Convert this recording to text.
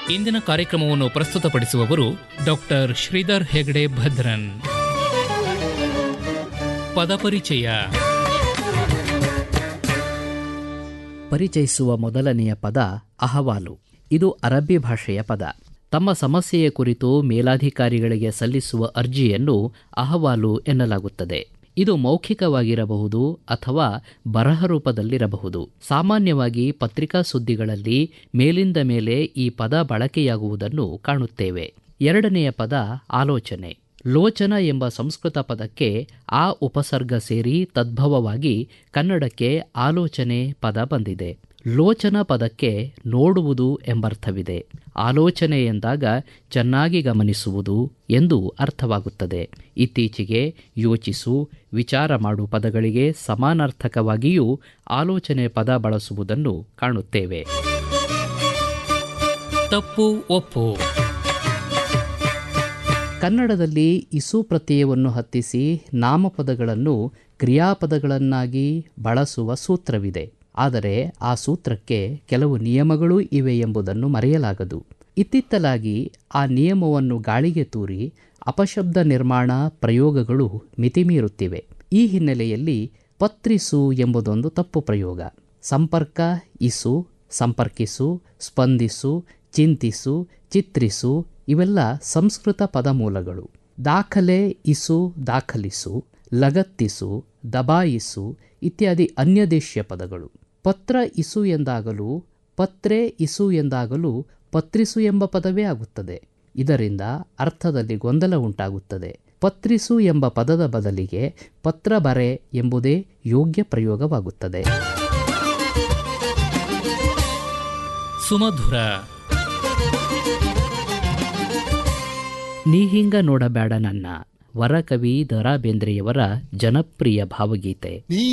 ಇಂದಿನ ಕಾರ್ಯಕ್ರಮವನ್ನು ಪ್ರಸ್ತುತಪಡಿಸುವವರು ಡಾಕ್ಟರ್ ಶ್ರೀಧರ್ ಹೆಗಡೆ ಭದ್ರನ್ ಪದಪರಿಚಯ ಪರಿಚಯಿಸುವ ಮೊದಲನೆಯ ಪದ ಅಹವಾಲು ಇದು ಅರಬ್ಬಿ ಭಾಷೆಯ ಪದ ತಮ್ಮ ಸಮಸ್ಯೆಯ ಕುರಿತು ಮೇಲಾಧಿಕಾರಿಗಳಿಗೆ ಸಲ್ಲಿಸುವ ಅರ್ಜಿಯನ್ನು ಅಹವಾಲು ಎನ್ನಲಾಗುತ್ತದೆ ಇದು ಮೌಖಿಕವಾಗಿರಬಹುದು ಅಥವಾ ಬರಹ ರೂಪದಲ್ಲಿರಬಹುದು ಸಾಮಾನ್ಯವಾಗಿ ಪತ್ರಿಕಾ ಸುದ್ದಿಗಳಲ್ಲಿ ಮೇಲಿಂದ ಮೇಲೆ ಈ ಪದ ಬಳಕೆಯಾಗುವುದನ್ನು ಕಾಣುತ್ತೇವೆ ಎರಡನೆಯ ಪದ ಆಲೋಚನೆ ಲೋಚನ ಎಂಬ ಸಂಸ್ಕೃತ ಪದಕ್ಕೆ ಆ ಉಪಸರ್ಗ ಸೇರಿ ತದ್ಭವವಾಗಿ ಕನ್ನಡಕ್ಕೆ ಆಲೋಚನೆ ಪದ ಬಂದಿದೆ ಲೋಚನ ಪದಕ್ಕೆ ನೋಡುವುದು ಎಂಬರ್ಥವಿದೆ ಆಲೋಚನೆ ಎಂದಾಗ ಚೆನ್ನಾಗಿ ಗಮನಿಸುವುದು ಎಂದು ಅರ್ಥವಾಗುತ್ತದೆ ಇತ್ತೀಚೆಗೆ ಯೋಚಿಸು ವಿಚಾರ ಮಾಡು ಪದಗಳಿಗೆ ಸಮಾನಾರ್ಥಕವಾಗಿಯೂ ಆಲೋಚನೆ ಪದ ಬಳಸುವುದನ್ನು ಕಾಣುತ್ತೇವೆ ತಪ್ಪು ಒಪ್ಪು ಕನ್ನಡದಲ್ಲಿ ಇಸು ಪ್ರತ್ಯಯವನ್ನು ಹತ್ತಿಸಿ ನಾಮಪದಗಳನ್ನು ಕ್ರಿಯಾಪದಗಳನ್ನಾಗಿ ಬಳಸುವ ಸೂತ್ರವಿದೆ ಆದರೆ ಆ ಸೂತ್ರಕ್ಕೆ ಕೆಲವು ನಿಯಮಗಳೂ ಇವೆ ಎಂಬುದನ್ನು ಮರೆಯಲಾಗದು ಇತ್ತಿತ್ತಲಾಗಿ ಆ ನಿಯಮವನ್ನು ಗಾಳಿಗೆ ತೂರಿ ಅಪಶಬ್ದ ನಿರ್ಮಾಣ ಪ್ರಯೋಗಗಳು ಮಿತಿಮೀರುತ್ತಿವೆ ಈ ಹಿನ್ನೆಲೆಯಲ್ಲಿ ಪತ್ರಿಸು ಎಂಬುದೊಂದು ತಪ್ಪು ಪ್ರಯೋಗ ಸಂಪರ್ಕ ಇಸು ಸಂಪರ್ಕಿಸು ಸ್ಪಂದಿಸು ಚಿಂತಿಸು ಚಿತ್ರಿಸು ಇವೆಲ್ಲ ಸಂಸ್ಕೃತ ಪದಮೂಲಗಳು ದಾಖಲೆ ಇಸು ದಾಖಲಿಸು ಲಗತ್ತಿಸು ದಬಾಯಿಸು ಇತ್ಯಾದಿ ಅನ್ಯದೇಶ್ಯ ಪದಗಳು ಪತ್ರ ಇಸು ಎಂದಾಗಲೂ ಪತ್ರೆ ಇಸು ಎಂದಾಗಲೂ ಪತ್ರಿಸು ಎಂಬ ಪದವೇ ಆಗುತ್ತದೆ ಇದರಿಂದ ಅರ್ಥದಲ್ಲಿ ಗೊಂದಲ ಉಂಟಾಗುತ್ತದೆ ಪತ್ರಿಸು ಎಂಬ ಪದದ ಬದಲಿಗೆ ಪತ್ರ ಬರೆ ಎಂಬುದೇ ಯೋಗ್ಯ ಪ್ರಯೋಗವಾಗುತ್ತದೆ ಸುಮಧುರ ನೀ ಹಿಂಗ ನೋಡಬೇಡ ನನ್ನ ವರಕವಿ ದ ರಾ ಬೇಂದ್ರೆಯವರ ಜನಪ್ರಿಯ ಭಾವಗೀತೆ ನೀ